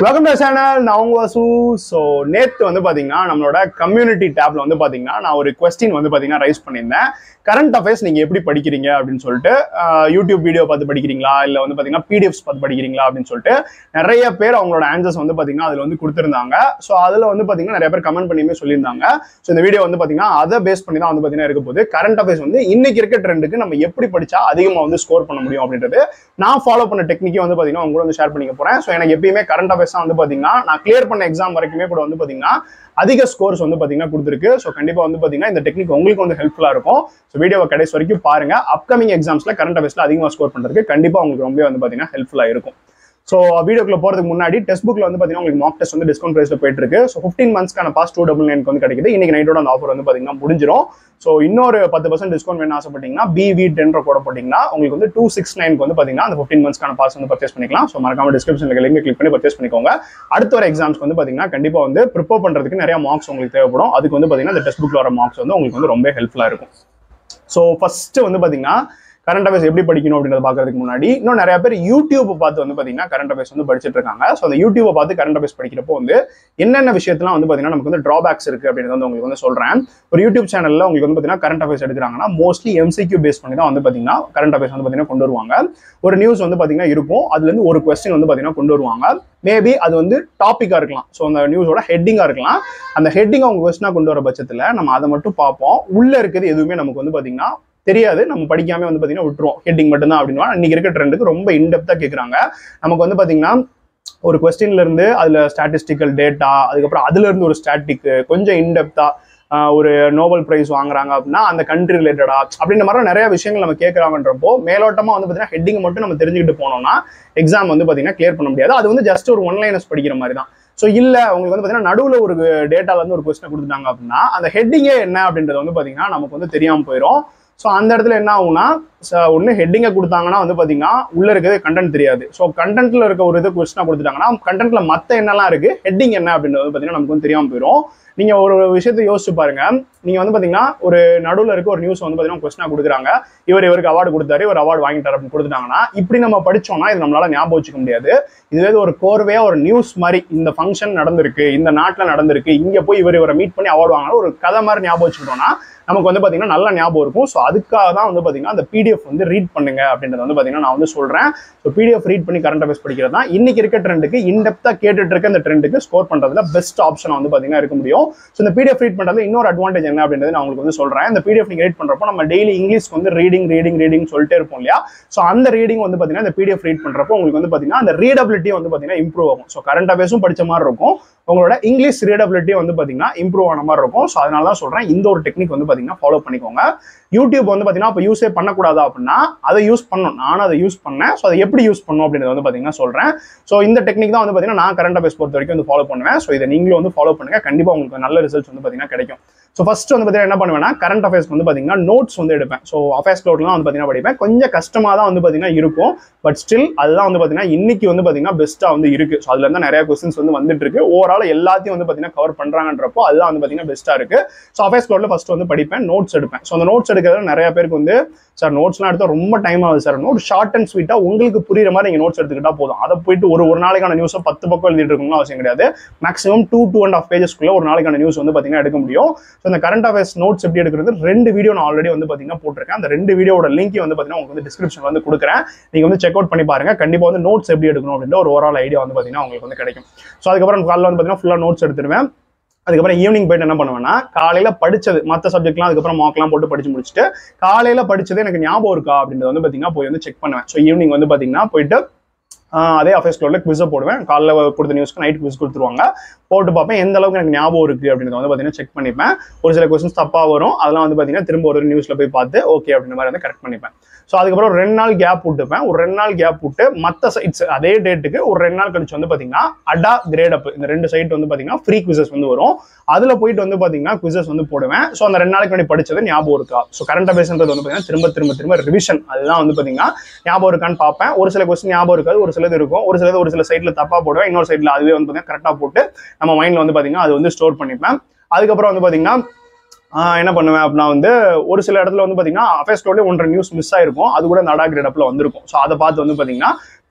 welcome to channel நான் உங்க Vasu so நேற்று வந்து பார்த்தீங்கன்னா நம்மளோட கம்யூனிட்டி டேப்ல வந்து பார்த்தீங்கன்னா நான் ஒரு கொஸ்டின் வந்து பார்த்தீங்கன்னா ரைஸ் பண்ணியிருந்தேன் கரண்ட் அஃபேர்ஸ் நீங்கள் எப்படி படிக்கிறீங்க அப்படின்னு சொல்லிட்டு ஆஹ், யூடியூப் வீடியோ பார்த்து படிக்கிறீங்களா இல்லை வந்து பார்த்தீங்கன்னா பிடிஎஃப்ஸ் பார்த்து படிக்கிறீங்களா அப்படின்னு சொல்லிட்டு நிறைய பேர் அவங்களோட ஆன்சர்ஸ் வந்து பார்த்தீங்கன்னா அதில் வந்து கொடுத்துருந்தாங்க ஸோ அதில் வந்து பார்த்தீங்கன்னா நிறைய பேர் கமெண்ட் பண்ணியுமே சொல்லியிருந்தாங்க ஸோ இந்த வீடியோ வந்து பார்த்தீங்கன்னா அதை பேஸ் பண்ணி தான் வந்து பார்த்தீங்கன்னா இருக்க போகுது கரண்ட் அஃபேர்ஸ் வந்து இன்னைக்கு இருக்க ட்ரெண்டுக்கு நம்ம எப்படி படிச்சா அதிகமாக வந்து ஸ்கோர் பண்ண முடியும் அப்படின்றது நான் ஃபாலோ பண்ண டெக்னிக்கே வந்து பார்த்தீங்கன்னா உங்க கூட வந்து ஷேர் பண்ணிக்க போறேன் ஸோ எனக்கு எப்பயுமே கரண்ட் அஃபேர்ஸ் தான் வந்து பார்த்தீங்கன்னா நான் கிளியர் பண்ண எக்ஸாம் வரைக்குமே கூட வந்து பார்த்தீங்கன்னா அதிக ஸ்கோர்ஸ் வந்து பார்த்தீங்கன்னா கொடுத்துருக்கு ஸோ கண்டிப்பாக வந்து பார்த்தீங்கன்னா இந்த டெக்னிக் உங்களுக்கு வந்து ஹெல்ப்ஃபுல்லாக இருக்கும் ஸோ வீடியோவை கடைசி வரைக்கும் பாருங்க அப்கமிங் எக்ஸாம்ஸ்ல கரண்ட் அஃபேர்ஸ்ல அதிகமாக ஸ்கோர் பண்ணுறதுக்கு கண்டிப்பாக உங்களுக்கு ரொம்ப வந்து பார்த்தீங்கன்னா ஹெல்ப்ஃபுல்லாக இருக்கும் ஸோ வீடியோக்குள்ள போறதுக்கு முன்னாடி டெஸ்ட் புக்ல வந்து பார்த்தீங்கன்னா உங்களுக்கு மாக் டெஸ்ட் வந்து டிஸ்கவுண்ட் பிரைஸ்ல போயிட்டு இருக்கு ஸோ ஃபிஃப்டீன் மந்த்ஸ்க்கான பாஸ் டூ டபுள் நைனுக்கு வந்து கிடைக்குது இன்னைக்கு நைட்டோட அந்த ஆஃபர் வந்து பார்த்தீங்கன்னா முடிஞ்சிரும் ஸோ இன்னொரு பத்து பர்சன்ட் டிஸ்கவுண்ட் வேணும் ஆசைப்பட்டீங்கன்னா பிவி டென் கோட போட்டிங்கன்னா உங்களுக்கு வந்து டூ சிக்ஸ் நைனுக்கு வந்து பார்த்தீங்கன்னா அந்த ஃபிஃப்டீன் மந்த்ஸ்க்கான பாஸ் வந்து பர்ச்சேஸ் பண்ணிக்கலாம் ஸோ மறக்காம டிஸ்கிரிப்ஷனில் லிங்க் கிளிக் பண்ணி பர்ச்சேஸ் பண்ணிக்கோங்க அடுத்த வர எக்ஸாம்ஸ்க்கு வந்து பார்த்தீங்கன்னா கண்டிப்பாக வந்து ப்ரிப்பேர் பண்ணுறதுக்கு நிறைய மார்க்ஸ் உங்களுக்கு தேவைப்படும் அதுக்கு வந்து பார்த்தீங்கன்னா இந்த டெஸ்ட் புக்ல வர மார்க்ஸ் வந்து உங்களுக்கு வந்து ரொம்ப ஹெல்ப்ஃபுல்லாக இருக்கும் ஸோ ஃபர்ஸ்ட் வந்து பார்த்தீங்கன்னா கரண்ட் அஃபேர்ஸ் எப்படி படிக்கணும் அப்படின்றத பார்க்கறதுக்கு முன்னாடி இன்னும் நிறைய பேர் யூடியூப் பார்த்து வந்து பார்த்தீங்கன்னா கரண்ட் அஃபேர்ஸ் வந்து படிச்சிட்டு இருக்காங்க ஸோ அந்த யூடியூப்பை பார்த்து கரண்ட் அஃபேர்ஸ் படிக்கிறப்போ வந்து என்னென்ன விஷயத்தெல்லாம் வந்து பார்த்தீங்கன்னா நமக்கு வந்து ட்ராபேக்ஸ் இருக்கு அப்படின்றத வந்து உங்களுக்கு வந்து சொல்றேன் ஒரு யூடியூப் சேனல்ல உங்களுக்கு வந்து பார்த்தீங்கன்னா கரண்ட் அஃபேர்ஸ் எடுக்கிறாங்கன்னா மோஸ்ட்லி எம்சிக்யூ பேஸ் பண்ணி தான் வந்து பார்த்தீங்கன்னா கரண்ட் அஃபேர்ஸ் வந்து பார்த்தீங்கன்னா கொண்டு வருவாங்க ஒரு நியூஸ் வந்து பார்த்தீங்கன்னா இருக்கும் அதுல இருந்து ஒரு கொஸ்டின் வந்து பார்த்தீங்கன்னா கொண்டு வருவாங்க மேபி அது வந்து டாப்பிக்காக இருக்கலாம் ஸோ அந்த நியூஸோட ஹெட்டிங்காக இருக்கலாம் அந்த ஹெட்டிங் அவங்க கொஸ்டினாக கொண்டு வர பட்சத்தில் நம்ம அதை மட்டும் பார்ப்போம் உள்ள இருக்கிறது எதுவுமே நமக்கு வந்து பார்த்தீங்கன்னா தெரியாது நம்ம படிக்காம வந்து பார்த்தீங்கன்னா விட்டுருவோம் ஹெட்டிங் மட்டும்தான் அப்படின்னா இன்னைக்கு இருக்க ட்ரெண்டுக்கு ரொம்ப இன்டெப்த்தாக கேட்குறாங்க நமக்கு வந்து பார்த்தீங்கன்னா ஒரு கொஸ்டின்ல இருந்து அதுல ஸ்டாட்டிஸ்டிக்கல் டேட்டா அதுக்கப்புறம் அதுல இருந்து ஒரு ஸ்டாட்டிக் கொஞ்சம் இன்டெப்தா ஒரு நோபல் பிரைஸ் வாங்குறாங்க அப்படின்னா அந்த கண்ட்ரி ரிலேட்டடா அப்படின்ற மாதிரி நிறைய விஷயங்கள் நம்ம கேட்கறாங்கன்றப்போ மேலோட்டமா வந்து பார்த்தீங்கன்னா ஹெட்டிங் மட்டும் நம்ம தெரிஞ்சுக்கிட்டு போனோம்னா எக்ஸாம் வந்து பார்த்தீங்கன்னா கிளியர் பண்ண முடியாது அது வந்து ஜஸ்ட் ஒரு ஒன்லைனஸ் படிக்கிற மாதிரி தான் ஸோ இல்ல உங்களுக்கு வந்து பார்த்தீங்கன்னா நடுவில் ஒரு டேட்டால இருந்து ஒரு கொஸ்டின் கொடுத்துட்டாங்க அப்படின்னா அந்த ஹெட்டிங்கே என்ன அப்படின்றது வந்து பார்த்தீங்கன்னா நமக்கு வந்து தெரியாம போயிடும் ஸோ அந்த இடத்துல என்ன ஆகும்னா ஒன்று ஹெட்டிங்கை கொடுத்தாங்கன்னா வந்து பார்த்தீங்கன்னா உள்ள இருக்கிறது கண்டென்ட் தெரியாது ஸோ கண்டென்ட்ல இருக்க ஒரு இது கொஸ்டினாக கொடுத்துட்டாங்கன்னா கண்டென்ட்ல மற்ற என்னெல்லாம் இருக்கு ஹெட்டிங் என்ன அப்படின்றது வந்து பார்த்தீங்கன்னா நமக்கு வந்து தெரியாம போயிடும் நீங்க ஒரு விஷயத்தை யோசிச்சு பாருங்க நீங்க வந்து பாத்தீங்கன்னா ஒரு நடுவில் இருக்க ஒரு நியூஸ் வந்து பாத்தீங்கன்னா கொஸ்டினா கொடுக்குறாங்க இவர் இவருக்கு அவார்டு கொடுத்தாரு இவர் அவார்டு வாங்கிட்டாரு அப்படின்னு கொடுத்துட்டாங்கன்னா இப்படி நம்ம படிச்சோம்னா இது நம்மளால ஞாபகம் வச்சுக்க முடியாது இதுவே ஒரு கோர்வையா ஒரு நியூஸ் மாதிரி இந்த ஃபங்க்ஷன் நடந்திருக்கு இந்த நாட்டில் நடந்திருக்கு இங்க போய் இவர் இவரை மீட் பண்ணி அவார்டு வாங்கினா ஒரு கதை மாதிரி ஞாபகம் வச்சுக்கிட்டோம்னா நமக்கு வந்து பாத்தீங்கன்னா நல்ல ஞாபகம் இருக்கும் ஸோ அதுக்காக தான் வந்து பாத்தீங்கன்னா அந்த பிடிஎஃப் வந்து ரீட் பண்ணுங்க அப்படின்றத வந்து பாத்தீங்கன்னா நான் வந்து சொல்றேன் ஸோ பிடிஎஃப் ரீட் பண்ணி கரண்ட் அஃபேர்ஸ் படிக்கிறது தான் இன்னைக்கு இருக்க ட்ரெண்டுக்கு இன்டெப்தா கேட்டுட்டு இருக்க இந்த ட்ரெண்டுக்கு ஸ்கோர் பண்றதுல பெஸ்ட் ஆப்ஷன் வந்து பாத்தீங்கன்னா இருக்க முடியும் ஸோ இந்த பிடிஎஃப் ரீட் பண்றது இன்னொரு அட்வான்டேஜ் என்ன அப்படின்றது நான் உங்களுக்கு வந்து சொல்றேன் இந்த பிடிஎஃப் நீங்க ரீட் பண்றப்போ நம்ம டெய்லி இங்கிலீஷ்க்கு வந்து ரீடிங் ரீடிங் ரீடிங் சொல்லிட்டே இருப்போம் இல்லையா ஸோ அந்த ரீடிங் வந்து பாத்தீங்கன்னா இந்த பிடிஎஃப் ரீட் பண்றப்போ உங்களுக்கு வந்து பாத்தீங்கன்னா அந்த ரீடபிலிட்டி வந்து பாத்தீங்கன்னா இம்ப்ரூவ் ஆகும் ஸோ கரண்ட் அஃபேர்ஸும் படிச்ச மாதிரி இருக்கும் உங்களோட இங்கிலீஷ் ரீடபிலிட்டி வந்து பாத்தீங்கன்னா இம்ப்ரூவ் ஆன மாதிரி இருக்கும் ஸோ அதனால தான் சொல்றேன் இந்த ஒரு டெக்னிக் வந்து பாத்தீங்கன்னா ஃபாலோ பண்ணிக்கோங்க யூடியூப் வந்து பாத்தீங்கன்னா இப்போ யூஸே பண்ணக்கூடாதா அப்படின்னா அதை யூஸ் பண்ணணும் நானும் அதை யூஸ் பண்ணேன் ஸோ அதை எப்படி யூஸ் பண்ணும் அப்படின்றத வந்து பாத்தீங்கன்னா சொல்றேன் ஸோ இந்த டெக்னிக் தான் வந்து பாத்தீங்கன்னா நான் கரண்ட் அஃபேர்ஸ் பொறுத்த வரைக்கும் வந்து ஃபாலோ பண்ணுவேன் ஸோ இதை நீங்களும் வந்து ஃபாலோ பண்ணுங்க கண்டிப்பா உங்களுக்கு நல்ல ரிசல்ட்ஸ் வந்து பாத்தீங்கன்னா கிடைக்கும் ஸோ ஃபர்ஸ்ட் வந்து பாத்தீங்கன்னா என்ன பண்ணுவேன்னா கரண்ட் அஃபேர்ஸ் வந்து பாத்தீங்கன்னா நோட்ஸ் வந்து எடுப்பேன் ஸோ அஃபேர்ஸ் க்ளோட்லாம் வந்து பாத்தீங்கன்னா படிப்பேன் கொஞ்சம் கஷ்டமா தான் வந்து பாத்தீங்கன்னா இருக்கும் பட் ஸ்டில் அதுதான் வந்து பாத்தீங்கன்னா இன்னைக்கு வந்து பாத்தீங்கன்னா பெஸ்ட்டா வந்து இருக்கு ஸோ அதுல இருந்து நிறைய கொஸ்டின்ஸ் வந்து வந்துட்டு இருக்கு ஓவரால் எல்லாத்தையும் வந்து பாத்தீங்கன்னா கவர் பண்றாங்கன்றப்போ அதுதான் வந்து பாத்தீங்கன்னா பெஸ்ட்டா இருக்கு ஸோ அஃபேர்ஸ் க்ளோட்ல ஃபர்ஸ்ட் வந்து படிப்பேன் நோட்ஸ் எடுப்பேன் ஸோ அந்த நோட்ஸ் எடுக்கிறதுல நிறைய பேருக்கு வந்து சார் நோட்ஸ்லாம் எடுத்தா ரொம்ப டைம் ஆகுது சார் நோட் ஷார்ட் அண்ட் ஸ்வீட்டா உங்களுக்கு புரியுற மாதிரி நீங்க நோட்ஸ் எடுத்துக்கிட்டா போதும் அதை போயிட்டு ஒரு ஒரு நாளைக்கான நியூஸை பத்து பக்கம் எழுதிட்டு இருக்கணும்னு அவசியம் கிடையாது maximum two two and half பேஜஸ்க்குள்ள ஒரு நாளைக்கான நியூஸ் வந்து பாத்தீங்கன்னா எடுக்க முடியும் ஸோ இந்த கரண்ட் அஃபேர்ஸ் நோட்ஸ் எப்படி எடுக்கிறது ரெண்டு வீடியோ நான் ஆல்ரெடி வந்து பாத்தீங்கன்னா போட்டிருக்கேன் அந்த ரெண்டு வீடியோட லிங்க் வந்து பாத்தீங்கன்னா உங்களுக்கு வந்து டிஸ்கிரிப்ஷன் வந்து கொடுக்குறேன் நீங்க வந்து செக் அவுட் பண்ணி பாருங்க கண்டிப்பா வந்து நோட்ஸ் எப்படி எடுக்கணும் அப்படின்ற ஒரு ஓவரால் ஐடியா வந்து பாத்தீங்கன்னா உங்களுக்கு வந்து கிடைக்கும் ஸோ அதுக்கப்புறம் காலைல வந்து பாத்தீங்கன்னா ஃபுல்லா நோட்ஸ் எடுத்துருவேன் அதுக்கப்புறம் ஈவினிங் போயிட்டு என்ன பண்ணுவேன்னா காலையில படிச்சது மற்ற சப்ஜெக்ட்லாம் அதுக்கப்புறம் மார்க்லாம் போட்டு படிச்சு முடிச்சுட்டு காலையில படிச்சது எனக்கு ஞாபகம் இருக்கா அப்படின்றத வந்து பாத்தீங்கன்னா போய் வந்து செக் பண்ணுவேன் ஸோ ஈவினிங் வந்து பாத்தீங்கன்னா போயிட்டு ஆஹ் அதே ஆஃபீஸ் க்ளோட்ல குவிஸை போடுவேன் காலைல கொடுத்த நியூஸ்க்கு நைட் குவிஸ் கொடுத்துருவாங்க போட்டு பார்ப்பேன் எந்த அளவுக்கு எனக்கு ஞாபகம் இருக்கு அப்படின்றத வந்து பார்த்தீங்கன்னா செக் பண்ணிப்பேன் ஒரு சில கொஸ்டின்ஸ் தப்பாக வரும் அதெல்லாம் வந்து பார்த்தீங்கன்னா திரும்ப ஒரு நியூஸ்ல போய் பார்த்து ஓகே அப்படின்ற மாதிரி வந்து கரெக்ட் பண்ணிப்பேன் ஸோ அதுக்கப்புறம் ஒரு ரெண்டு நாள் கேப் விட்டுப்பேன் ஒரு ரெண்டு நாள் கேப் விட்டு மற்ற சைட்ஸ் அதே டேட்டுக்கு ஒரு ரெண்டு நாள் கழிச்சு வந்து பார்த்தீங்கன்னா அடா கிரேட் அப் இந்த ரெண்டு சைட் வந்து பார்த்தீங்கன்னா ஃப்ரீ குவிசஸ் வந்து வரும் அதில் போயிட்டு வந்து பார்த்தீங்கன்னா குவிசஸ் வந்து போடுவேன் ஸோ அந்த ரெண்டு நாளைக்கு முன்னாடி படிச்சது ஞாபகம் இருக்கா ஸோ கரண்ட் அஃபேர்ஸ்ன்றது வந்து பார்த்தீங்கன்னா திரும்ப திரும்ப திரும்ப ரிவிஷன் அதுதான் வந்து பார்த்தீங்கன்னா ஞாபகம் இருக்கான்னு பார்ப்பேன் ஒரு சில கொஸ்டின் ஞாபகம் இருக்காது ஒரு சிலது இருக்கும் ஒரு சிலது ஒரு சில சைட்ல தப்பா போடுவேன் இன்னொரு சைட்ல அதுவே வந்து பார்த்தீங்கன்னா கரெக்டாக போட்டு நம்ம மைண்ட்ல வந்து பார்த்தீங்கன்னா அது வந்து ஸ்டோர் பண்ணிப்பேன் அதுக்கப்புறம் வந்து பார்த்தீங்கன்னா ஆஹ் என்ன பண்ணுவேன் அப்படின்னா வந்து ஒரு சில இடத்துல வந்து பார்த்தீங்கன்னா அஃபேர்ஸ் க்ளோட்லேயே ஒன்றரை நியூஸ் மிஸ் ஆயிருக்கும் அது கூட இந்த அடா கிரேடப்பில் வந்திருக்கும் ஸோ அதை பார்த்து வந்து பார்த்தீங்கன்னா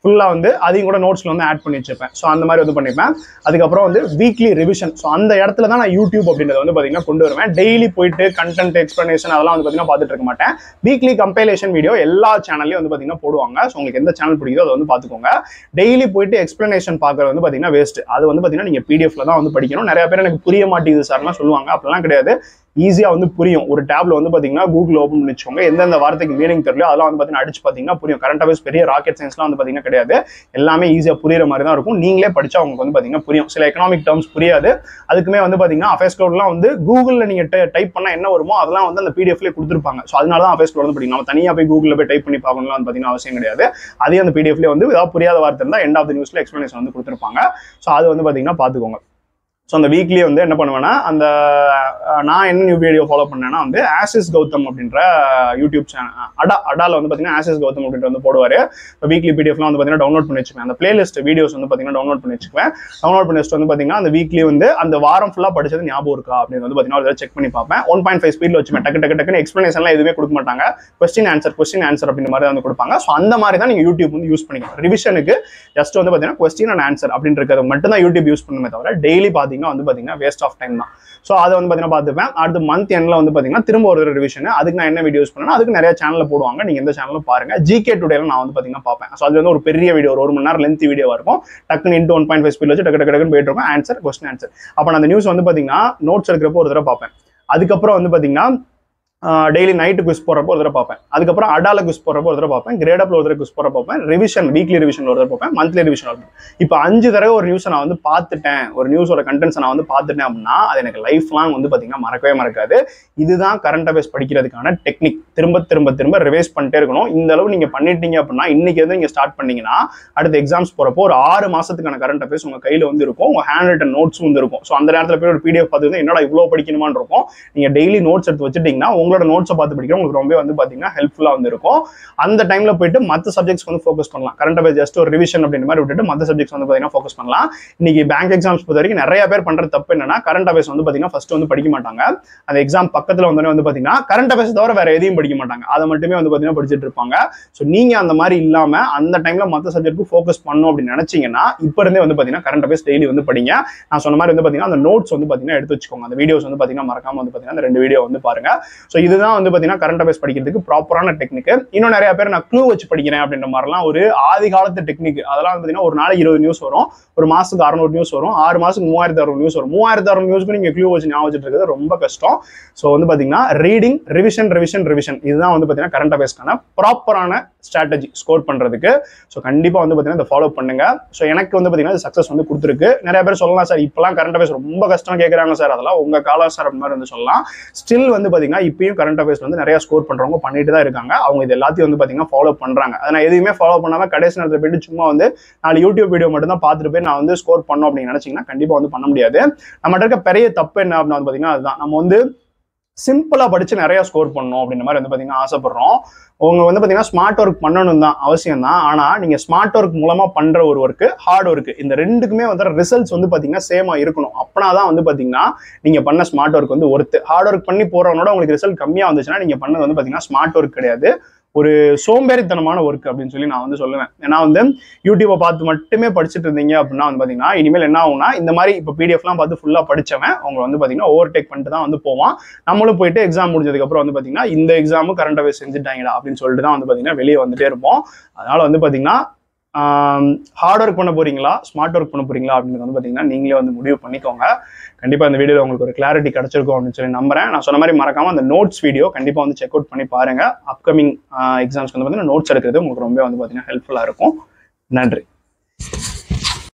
ஃபுல்லாக வந்து அதையும் கூட நோட்ஸில் வந்து ஆட் பண்ணி வச்சுப்பேன் ஸோ அந்த மாதிரி வந்து பண்ணிப்பேன் அதுக்கப்புறம் வந்து வீக்லி ரிவிஷன் ஸோ அந்த இடத்துல தான் நான் யூடியூப் அப்படின்றத வந்து பார்த்தீங்கன்னா கொண்டு வருவேன் டெய்லி போயிட்டு கண்டென்ட் எக்ஸ்ப்ளனேஷன் அதெல்லாம் வந்து பார்த்தீங்கன்னா பார்த்துட்டு இருக்க மாட்டேன் வீக்லி கம்பைலேஷன் வீடியோ எல்லா சேனல்லையும் வந்து பார்த்தீங்கன்னா போடுவாங்க ஸோ உங்களுக்கு எந்த சேனல் பிடிக்குதோ அதை வந்து பார்த்துக்கோங்க டெய்லி போயிட்டு எக்ஸ்ப்ளனேஷன் பார்க்கறது வந்து பார்த்தீங்கன்னா வேஸ்ட் அது வந்து பார்த்தீங்கன்னா நீங்கள் பிடிஎஃப்ல தான் வந்து படிக்கணும் நிறைய பேர் எனக்கு புரிய மாட்டேங்குது சார்லாம் சொல்லுவாங்க அப்படிலாம் கிடையாது ஈஸியாக வந்து புரியும் ஒரு டேப்ல வந்து பார்த்தீங்கன்னா கூகுள் ஓப்பன் பண்ணி வச்சுக்கோங்க எந்தெந்த வார்த்தைக்கு மீனிங் தெரியல அதெல்லாம் வந்து பார்த்தீங்கன்னா அடிச்சு பார்த்தீங்கன்னா புரியும் கரண்ட் அஃபேர்ஸ் பெரிய ராக்கெட் சயின்ஸ்லாம் வந்து பார்த்தீங்கன்னா கிடையாது எல்லாமே ஈஸியாக புரியுற மாதிரி தான் இருக்கும் நீங்களே படிச்சா உங்களுக்கு வந்து பார்த்தீங்கன்னா புரியும் சில எக்கனாமிக் டேர்ம்ஸ் புரியாது அதுக்குமே வந்து பார்த்தீங்கன்னா அஃபேர்ஸ் க்ளவுட்லாம் வந்து கூகுளில் நீங்கள் டைப் பண்ணால் என்ன வருமோ அதெல்லாம் வந்து அந்த பிடிஎஃப்லேயே கொடுத்துருப்பாங்க ஸோ அதனால தான் அஃபேர்ஸ் க்ளவுட் வந்து படிக்கணும் நம்ம தனியாக போய் கூகுளில் போய் டைப் பண்ணி பார்க்கணும்லாம் வந்து பார்த்தீங்கன்னா அவசியம் கிடையாது அதே அந்த பிடிஎஃப்லேயே வந்து ஏதாவது புரியாத வார்த்தை இருந்தால் எண்ட் ஆஃப் த நியூஸில் எக்ஸ்ப்ளனேஷன் வந்து கொடுத்துருப்பாங்க ஸோ அது வந்து பார்த்தீங்கன்னா பார்த்துக்கோங்க ஸோ அந்த வீக்லி வந்து என்ன பண்ணுவேன்னா அந்த அஹ், நான் என்ன நியூ வீடியோ ஃபாலோ பண்ணேன்னா வந்து ஆசிஸ் கௌதம் அப்படின்ற யூடியூப் சேனல் அடா அடால வந்து பார்த்தீங்கன்னா ஆசிஸ் கௌதம் அப்படின்ற வந்து போடுவார் இப்போ வீக்லி பிடிஎஃப்லாம் வந்து பார்த்தீங்கன்னா டவுன்லோட் பண்ணி வச்சுக்குவேன் அந்த பிளேலிஸ்ட் வீடியோஸ் வந்து பார்த்தீங்கன்னா டவுன்லோட் பண்ணி வச்சுக்குவேன் டவுன்லோட் பண்ணி வச்சுட்டு வந்து பார்த்தீங்கன்னா அந்த வீக்லி வந்து அந்த வாரம் ஃபுல்லாக படிச்சது ஞாபகம் இருக்கா அப்படின்னு வந்து பார்த்தீங்கன்னா செக் பண்ணி பார்ப்பேன் ஒன் பாயிண்ட் ஃபைவ் ஸ்பீடில் வச்சுப்பேன் டக்கு டக்கு டக்குன்னு எக்ஸ்ப்ளனேஷன்லாம் எதுவுமே கொடுக்க மாட்டாங்க கொஸ்டின் ஆன்சர் கொஸ்டின் ஆன்சர் அப்படின்ற மாதிரி வந்து கொடுப்பாங்க ஸோ அந்த மாதிரி தான் நீங்கள் யூடியூப் வந்து யூஸ் பண்ணிக்கணும் ரிவிஷனுக்கு ஜஸ்ட் வந்து பார்த்தீங்கன்னா கொஸ்டின் அண்ட் ஆன்சர் அப்படின்றது மட்டும் தான் யூடியூப் யூஸ் பண்ணுமே தவிர டெய்லி பார்த்தீங்கன்னா வந்து பார்த்தீங்கன்னா வேஸ்ட் ஆஃப் டைம் தான் ஸோ அதை வந்து பார்த்தீங்கன்னா பார்த்துப்பேன் அடுத்து மந்த் எண்ணில் வந்து பார்த்தீங்கன்னா திரும்ப ஒரு ரிவிஷன் அதுக்கு நான் என்ன வீடியோஸ் பண்ணேன் அதுக்கு நிறைய சேனலில் போடுவாங்க நீங்கள் எந்த சேனலும் பாருங்க ஜிகே டுடேல நான் வந்து பார்த்தீங்கன்னா பார்ப்பேன் ஸோ அது வந்து ஒரு பெரிய வீடியோ ஒரு ஒரு மணி நேரம் லென்த் வீடியோவாக இருக்கும் டக்குன்னு into one point five speed வச்சு டக்கு டக்கு டக்குன்னு போயிட்டு இருக்கும் ஆன்சர் கொஸ்டின் ஆன்சர் அப்போ நான் அந்த நியூஸ் வந்து பார்த்தீங்கன்னா நோட்ஸ் எடுக்கிறப்போ ஒரு தடவை பார்ப்பேன் அதுக்கப்புறம் வந்து பார்த்தீங்கன்னா டெய்லி நைட்டு குவிஸ் போடுறப்போ ஒரு தடவை பார்ப்பேன் அதுக்கப்புறம் அடால குவிஸ் போடுறப்போ ஒரு தடவை பார்ப்பேன் கிரேடப்ல ஒரு தடவை குவிஸ் போடுற பார்ப்பேன் ரிவிஷன் வீக்லி ரிவிஷன் ஒரு தடவை பார்ப்பேன் மந்த்லி ரிவிஷன் ஒரு தடவை இப்போ அஞ்சு தடவை ஒரு நியூஸை நான் வந்து பார்த்துட்டேன் ஒரு நியூஸோட கண்டென்ட்ஸை நான் வந்து பார்த்துட்டேன் அப்படின்னா அது எனக்கு லைஃப் லாங் வந்து பார்த்தீங்கன்னா மறக்கவே மறக்காது இதுதான் கரண்ட் அஃபேர்ஸ் படிக்கிறதுக்கான டெக்னிக் திரும்ப திரும்ப திரும்ப ரிவைஸ் பண்ணிட்டே இருக்கணும் இந்த அளவு நீங்க பண்ணிட்டீங்க அப்படின்னா இன்னைக்கு வந்து நீங்க ஸ்டார்ட் பண்ணீங்கன்னா அடுத்த எக்ஸாம்ஸ் போறப்போ ஒரு ஆறு மாசத்துக்கான கரண்ட் அஃபேர்ஸ் உங்க கையில வந்து இருக்கும் உங்க ஹேண்ட் ரிட்டன் நோட்ஸும் வந்து இருக்கும் ஸோ அந்த நேரத்தில் போய் ஒரு பிடிஎஃப் பார்த்து என்னடா இவ்வளோ படிக்கணுமான்னு இருக்கும் நீங்க டெய்லி நோட்ஸ் எடுத்து வச்சுட்டீங்கன்னா உங்களோட நோட்ஸை பார்த்து படிக்க உங்களுக்கு ரொம்ப வந்து பாத்தீங்கன்னா ஹெல்ப்ஃபுல்லா வந்து இருக்கும் அந்த டைம்ல போயிட்டு மற்ற சப்ஜெக்ட்ஸ் வந்து ஃபோக்கஸ் பண்ணலாம் கரண்ட் அஃபேர் ஜஸ்ட் ஒரு ரிவிஷன் அப்படின்ற மாதிரி விட்டுட்டு மற்ற சப்ஜெக்ட்ஸ் வந்து பாத்தீங்கன்னா ஃபோக்கஸ் பண்ணலாம் இன்னைக்கு பேங்க் எக்ஸாம்ஸ் பொறுத்த வரைக்கும் நிறைய பேர் பண்ற தப்பு என்னன்னா கரண்ட் அஃபேர்ஸ் வந்து பாத்தீங்கன்னா ஃபர்ஸ்ட் வந்து படிக்க மாட்டாங்க அந்த எக்ஸாம் பக்கத்துல வந்தோடனே வந்து பாத்தீங்கன்னா கரண்ட் அஃபேர்ஸ் தவிர வேற எதையும் படிக்க மாட்டாங்க அதை மட்டுமே வந்து பாத்தீங்கன்னா படிச்சுட்டு இருப்பாங்க ஸோ நீங்க அந்த மாதிரி இல்லாம அந்த டைம்ல மற்ற சப்ஜெக்ட் ஃபோக்கஸ் பண்ணும் அப்படின்னு நினைச்சீங்கன்னா இப்ப இருந்தே வந்து பாத்தீங்கன்னா கரண்ட் அஃபேர்ஸ் டெய்லி வந்து படிங்க நான் சொன்ன மாதிரி வந்து பாத்தீங்கன்னா அந்த நோட்ஸ் வந்து பாத்தீங்கன்னா எடுத்து வச்சுக்கோங்க அந்த வீடியோஸ் வந்து பாத்தீங்கன்னா மறக்காம வந்து பாத்தீங்கன்னா அந்த ரெண்டு வீடியோ வந்து பாருங்க ஸோ இதுதான் வந்து பாத்தீங்கன்னா கரண்ட் அஃபேர்ஸ் படிக்கிறதுக்கு ப்ராப்பரான டெக்னிக் இன்னும் நிறைய பேர் நான் க்ளூ வச்சு படிக்கிறேன் அப்படின்ற மாதிரிலாம் ஒரு ஆதி காலத்து டெக்னிக் அதெல்லாம் வந்து பாத்தீங்கன்னா ஒரு நாளைக்கு இருபது நியூஸ் வரும் ஒரு மாசத்துக்கு அறுநூறு நியூஸ் வரும் ஆறு மாசத்துக்கு மூவாயிரத்தி அறுநூறு நியூஸ் வரும் மூவாயிரத்தி அறுநூறு நியூஸ்க்கு நீங்க க்ளூ வச்சு ஞாபகம் வச்சுட்டு இருக்கிறது ரொம்ப கஷ்டம் ஸோ வந்து பாத்தீங்கன்னா ரீடிங் ரிவிஷன் ரிவிஷன் ரிவிஷன் இதுதான் வந்து பாத்தீங்கன்னா கரண்ட் அஃபேர்ஸ்க்கான ப்ராப்பரான ஸ்ட்ராட்டஜி ஸ்கோர் பண்றதுக்கு ஸோ கண்டிப்பா வந்து பாத்தீங்கன்னா இதை ஃபாலோ பண்ணுங்க ஸோ எனக்கு வந்து பாத்தீங்கன்னா சக்ஸஸ் வந்து கொடுத்துருக்கு நிறைய பேர் சொல்லலாம் சார் இப்பெல்லாம் கரண்ட் அஃபேர்ஸ் ரொம்ப கஷ்டம் கேட்குறாங்க சார் அதெல்லாம் உங்க காலம் சார் அப்படி மாதிரி வந்து சொல்லலாம் ஸ்டில் வந்து பாத்தீங்கன்னா இப்பயும் கரண்ட் அஃபேர்ஸ் வந்து நிறைய ஸ்கோர் பண்றவங்க பண்ணிட்டு தான் இருக்காங்க அவங்க இது எல்லாத்தையும் வந்து பாத்தீங்கன்னா ஃபாலோ பண்றாங்க அதை நான் எதுவுமே ஃபாலோ பண்ணாம கடைசி நேரத்தில் போயிட்டு சும்மா வந்து நாலு யூடியூப் வீடியோ மட்டும் தான் பார்த்துட்டு போய் நான் வந்து ஸ்கோர் பண்ணோம் அப்படின்னு நினைச்சீங்கன்னா கண்டிப்பா வந்து பண்ண முடியாது நம்மகிட்ட இருக்க பெரிய தப்பு என்ன அப்படின்னு வந்து பாத்தீங்கன்னா அதுதான் நம்ம வந்து சிம்பிளா படிச்சு நிறைய ஸ்கோர் பண்ணணும் அப்படின்ற மாதிரி வந்து பாத்தீங்கன்னா ஆசைப்படுறோம் உங்க வந்து பாத்தீங்கன்னா ஸ்மார்ட் ஒர்க் பண்ணணும் தான் அவசியம் தான் ஆனா நீங்க ஸ்மார்ட் ஒர்க் மூலமா பண்ற ஒரு ஒர்க் ஹார்ட் ஒர்க் இந்த ரெண்டுக்குமே வந்து ரிசல்ட்ஸ் வந்து பாத்தீங்கன்னா சேமா இருக்கணும் அப்பனா தான் வந்து பாத்தீங்கன்னா நீங்க பண்ண ஸ்மார்ட் ஒர்க் வந்து ஒர்த்து ஹார்ட் ஒர்க் பண்ணி போறவனோட உங்களுக்கு ரிசல்ட் கம்மியா வந்துச்சுன்னா நீங்க பண்ணது வந்து பாத்தீங்கன்னா ஸ்மார்ட் ஒர்க் கிடையாது ஒரு சோம்பேறித்தனமான ஒர்க் அப்படின்னு சொல்லி நான் வந்து சொல்லுவேன் ஏன்னா வந்து யூடியூப்பை பார்த்து மட்டுமே படிச்சுட்டு இருந்தீங்க அப்படின்னா வந்து பாத்தீங்கன்னா இனிமேல் என்ன ஆகும்னா இந்த மாதிரி இப்போ பிடிஎஃப்லாம் பார்த்து ஃபுல்லா படிச்சவன் அவங்க வந்து பாத்தீங்கன்னா ஓவர் டேக் பண்ணிட்டு தான் வந்து போவான் நம்மளும் போயிட்டு எக்ஸாம் முடிஞ்சதுக்கு அப்புறம் வந்து பாத்தீங்கன்னா இந்த எக்ஸாமும் கரண்ட் அஃபேர்ஸ் செஞ்சுட்டாங்கடா அப்படின்னு சொல்லிட்டு தான் வந்து பாத்தீங்கன்னா வெளியே வந்துட்டே இருப்போம் அதனால வந்து பாத்தீங்கன்னா ஹார்ட் ஒர்க் பண்ண போறீங்களா ஸ்மார்ட் ஒர்க் பண்ண போறீங்களா அப்படின்னு வந்து பாத்தீங்கன்னா நீங்களே வந்து முடிவு பண்ணிக்கோங்க கண்டிப்பா இந்த வீடியோல உங்களுக்கு ஒரு கிளாரிட்டி கிடைச்சிருக்கும் அப்படின்னு சொல்லி நம்புறேன் நான் சொன்ன மாதிரி மறக்காம அந்த நோட்ஸ் வீடியோ கண்டிப்பா வந்து செக் அவுட் பண்ணி பாருங்க அப்கமிங் எக்ஸாம்ஸ்க்கு வந்து பாத்தீங்கன்னா நோட்ஸ் எடுக்கிறது உங்களுக்கு ரொம்ப வந்து பாத்தீங்கன்னா ஹெல்ப்ஃபுல்லா இருக்கும் நன்றி